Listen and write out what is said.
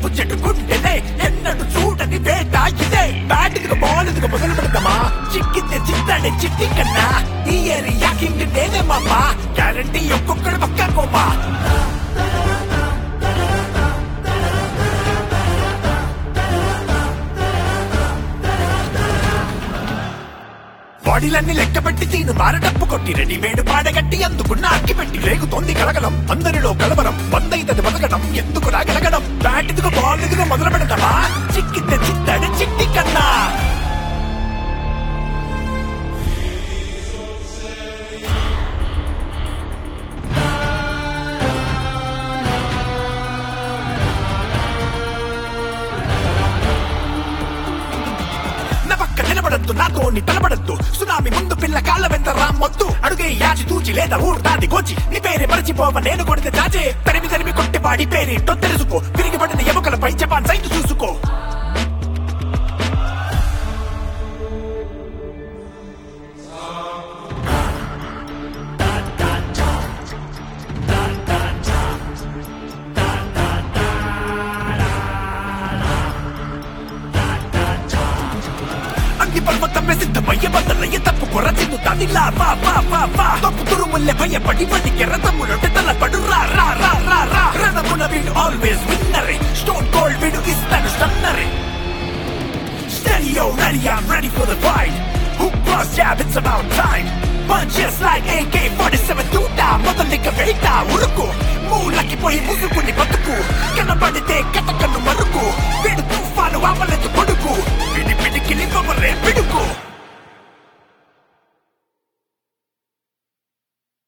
వైపు చెట్టుకుంటేనే ఎన్నడు చూడని వేట ఇదే బ్యాటింగ్ బాల్ ఇదిగో మొదలు పెడతామా చిక్కితే చిత్తాడే చిట్టి కన్నా ఈ ఏరియా కింగ్ నేనే మామా గ్యారంటీ ఒక్కొక్కడు పక్క కోమా బాడీలన్నీ లెక్క పెట్టి తీను బారడప్పు కొట్టి రెడీమేడ్ పాడగట్టి అందుకున్న అక్కి పెట్టి రేగుతోంది కలగలం అందరిలో కలవరం బందైతది బతకడం ఎందుకు రాగలగడం బ్యాట్ ఇదిగో బాల్ ఇదిగో మొదలు పెడతామా చిక్కితే చిత్తడి చిట్టి కన్నా నా పక్క నిలబడద్దు నాతోని తలబడద్దు సునామీ ముందు పిల్ల కాళ్ళ వెంట రామ్మొద్దు అడుగే యాచి తూచి లేదా ఊరుతాది కోచి నీ పేరే మరచిపోవ నేను కొడితే చాచే తరిమి తరిమి కొట్టి వాడి పేరే తెలుసుకో తిరిగి పడిన ఎముకలపై జపాన్ సైజు చూసుకో అగ్ని పర్వతం సిద్ధమయ్య బద్దలయ్య తప్పు కొరచిను దానిలా వా వా వా వా తప్పు తురుముల్లె భయపడి వడికి రథములుంటే తలపడు రా రా రా రా రా రణమున వీడు ఆల్వేస్ విన్నరే స్టోన్ కోల్డ్ వీడు ఇస్తాడు స్టన్నరే Stereo ready, I'm ready for the fight. Hook cross jab, it's about time. Punches like AK-47 తూట మొదలిక వేట ఉరుకు మూలకి పోయి ముసుకుని బతుకు కనబ